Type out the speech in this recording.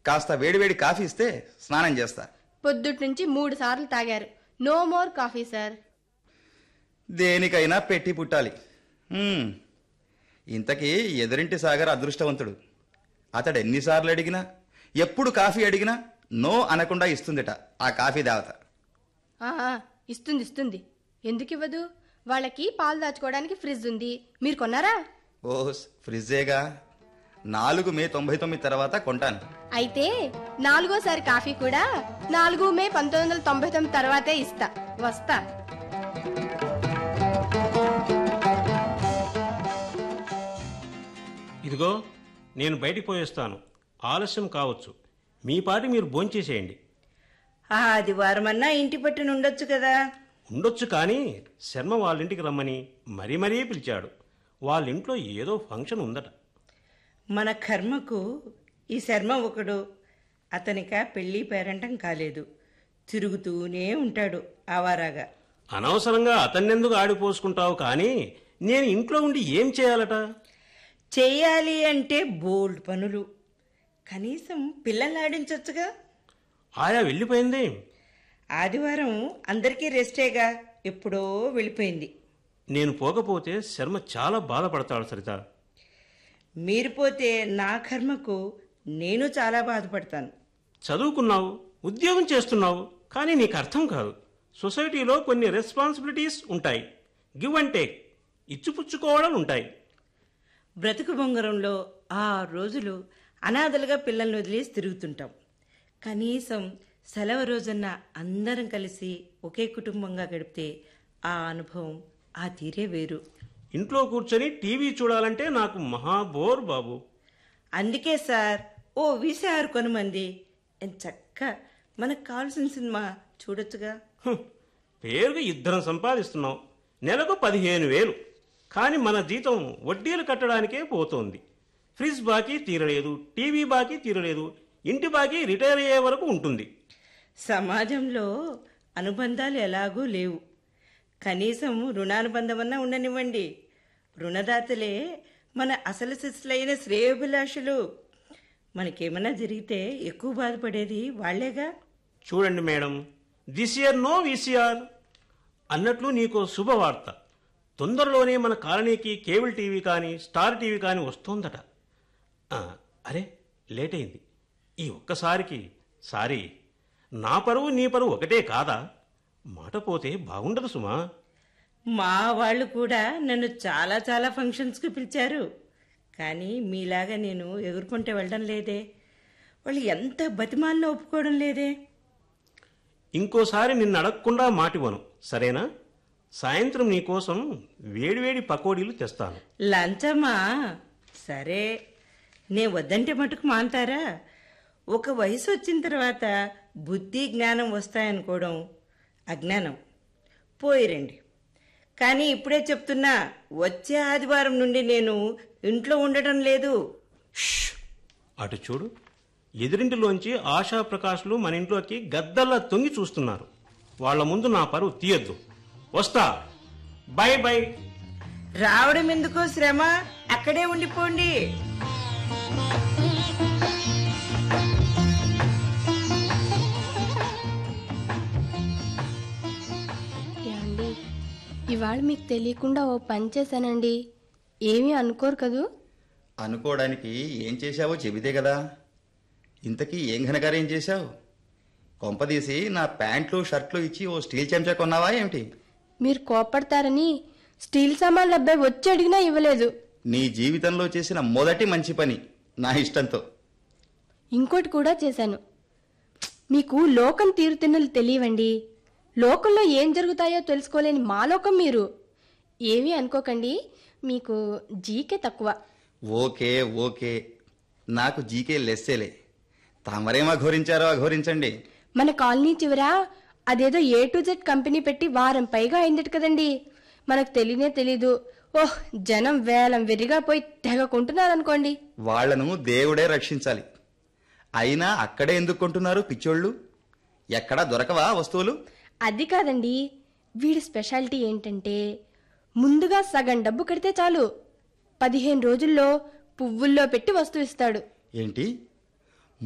కాస్త వేడివేడి కాఫీ ఇస్తే స్నానం చేస్తా పొద్దుటి నుంచి మూడు సార్లు తాగారు నో మోర్ కాఫీ సార్ దేనికైనా పెట్టి పుట్టాలి హ్మ్. ఇంతకీ ఎదురింటి సాగర్ అదృష్టవంతుడు అతడు ఎన్నిసార్లు అడిగినా ఎప్పుడు కాఫీ అడిగినా నో అనకుండా ఇస్తుందిట ఆ కాఫీ దేవత ఆ, ఆ, ఇస్తుంది ఇస్తుంది ఎందుకు ఇవ్వదు వాళ్ళకి పాలు దాచుకోవడానికి ఫ్రిడ్జ్ ఉంది మీరు కొన్నారా ఓహ్ ఫ్రిడ్జేగా నాలుగు మే తొంభై తొమ్మిది తర్వాత కొంటాను అయితే నాలుగోసారి కాఫీ కూడా నాలుగు మే పంతొమ్మిది వందల తొంభై తొమ్మిది తర్వాతే ఇస్తా వస్తా ఇదిగో నేను బయటికి పోయేస్తాను ఆలస్యం కావచ్చు మీ పాటి మీరు భోంచేసేయండి ఆదివారం అన్నా ఇంటి పట్టున ఉండొచ్చు కదా ఉండొచ్చు కానీ శర్మ వాళ్ళ ఇంటికి రమ్మని మరీ మరీ పిలిచాడు వాళ్ళ ఇంట్లో ఏదో ఫంక్షన్ ఉందట మన కర్మకు ఈ శర్మ ఒకడు అతనిక పెళ్లి పేరంటం కాలేదు తిరుగుతూనే ఉంటాడు ఆవారాగా అనవసరంగా అతన్నెందుకు ఆడిపోసుకుంటావు కానీ నేను ఇంట్లో ఉండి ఏం చేయాలట చెయ్యాలి అంటే బోల్డ్ పనులు కనీసం పిల్లల్ని ఆడించొచ్చుగా ఆయా వెళ్ళిపోయింది ఆదివారం అందరికీ రెస్టేగా ఎప్పుడో వెళ్ళిపోయింది నేను పోకపోతే శర్మ చాలా బాధపడతాడు సరిత మీరు పోతే నా కర్మకు నేను చాలా బాధపడతాను చదువుకున్నావు ఉద్యోగం చేస్తున్నావు కానీ నీకు అర్థం కాదు సొసైటీలో కొన్ని రెస్పాన్సిబిలిటీస్ ఉంటాయి గివ్ అండ్ టేక్ ఇచ్చిపుచ్చుకోవడం ఉంటాయి బ్రతుకు బొంగరంలో ఆ రోజులు అనాథలుగా పిల్లల్ని వదిలేసి తిరుగుతుంటాం కనీసం సెలవు రోజున అందరం కలిసి ఒకే కుటుంబంగా గడిపితే ఆ అనుభవం ఆ తీరే వేరు ఇంట్లో కూర్చొని టీవీ చూడాలంటే నాకు మహా బోర్ బాబు అందుకే సార్ ఓ వీసారు కొనుమంది చక్క మనకు కావాల్సిన సినిమా చూడొచ్చుగా హ్, పేరుగా ఇద్దరం సంపాదిస్తున్నాం నెలకు పదిహేను వేలు కానీ మన జీతం వడ్డీలు కట్టడానికే పోతోంది ఫ్రిడ్జ్ బాకీ తీరలేదు టీవీ బాకీ తీరలేదు ఇంటి బాకీ రిటైర్ అయ్యే వరకు ఉంటుంది సమాజంలో అనుబంధాలు ఎలాగూ లేవు కనీసం రుణానుబంధమన్నా ఉండనివ్వండి రుణదాతలే మన అసలు శిశులైన శ్రేయోభిలాషులు మనకేమైనా జరిగితే ఎక్కువ బాధపడేది వాళ్లేగా చూడండి madam this year no VCR అన్నట్లు నీకో శుభవార్త తొందరలోనే మన కాలనీకి కేబుల్ టీవీ కానీ స్టార్ టీవీ కానీ వస్తోందట ఆ, అరే లేట్ అయింది ఈ ఒక్కసారికి సారీ నా పరువు నీ పరువు ఒకటే కాదా మాట పోతే బాగుండదు సుమా మా వాళ్ళు కూడా నన్ను చాలా చాలా ఫంక్షన్స్కి పిలిచారు కానీ మీలాగా నేను ఎగురుకుంటే వెళ్ళడం లేదే వాళ్ళు ఎంత బతిమాలినా ఒప్పుకోవడం లేదే ఇంకోసారి నిన్ను అడగకుండా మాటివ్వను సరేనా సాయంత్రం నీకోసం వేడివేడి పకోడీలు తెస్తాను లంచమా సరే నే వద్దంటే మటుకు మాంటారా ఒక వయసు వచ్చిన తర్వాత బుద్ధి జ్ఞానం వస్తాయనుకోవడం అజ్ఞానం పోయిరండి కానీ ఇప్పుడే చెప్తున్నా వచ్చే ఆదివారం నుండి నేను ఇంట్లో ఉండటం లేదు ష్! అటు చూడు ఎదురింటిలోంచి ఆశా ప్రకాష్లు మన ఇంట్లోకి గద్దల్లా తొంగి చూస్తున్నారు వాళ్ళ ముందు నా పరువు తీయద్దు వస్తా బై బై రావడం ఎందుకో శ్రమ అక్కడే ఉండిపోండి ఏమండి ఇవాళ మీకు తెలియకుండా ఓ పని చేశానండి ఏమీ అనుకోరు కదూ అనుకోవడానికి ఏం చేశావో చెబితే కదా ఇంతకీ ఏం ఘనకార్యం చేశావు కొంపదీసి నా ప్యాంట్లు షర్ట్లు ఇచ్చి ఓ స్టీల్ చెంచా కొన్నావా ఏమిటి మీరు కోపడతారని స్టీల్ సామాన్లు అబ్బాయి వచ్చి అడిగినా ఇవ్వలేదు నీ జీవితంలో చేసిన మొదటి మంచి పని నా ఇష్టంతో ఇంకోటి కూడా చేశాను మీకు లోకం తీరుతెన్నులు తెలియవండి లోకంలో ఏం జరుగుతాయో తెలుసుకోలేని మా లోకం మీరు ఏమీ అనుకోకండి మీకు జీకే తక్కువ ఓకే ఓకే నాకు జీకే లెస్సేలే తమరేం అఘోరించారో అఘోరించండి మన కాలనీ చివర అదేదో ఏ టు జెడ్ కంపెనీ పెట్టి వారం పైగా అయిందట కదండి మనకు తెలియనే తెలీదు ఓహ్ జనం వేలం వెర్రిగా పోయి తెగ కొంటున్నారనుకోండి వాళ్లను దేవుడే రక్షించాలి అయినా అక్కడే ఎందుకు కొంటున్నారు పిచ్చోళ్ళు ఎక్కడా దొరకవా వస్తువులు అది కాదండి వీడి స్పెషాలిటీ ఏంటంటే ముందుగా సగం డబ్బు కడితే చాలు పదిహేను రోజుల్లో పువ్వుల్లో పెట్టి వస్తువు ఇస్తాడు ఏంటి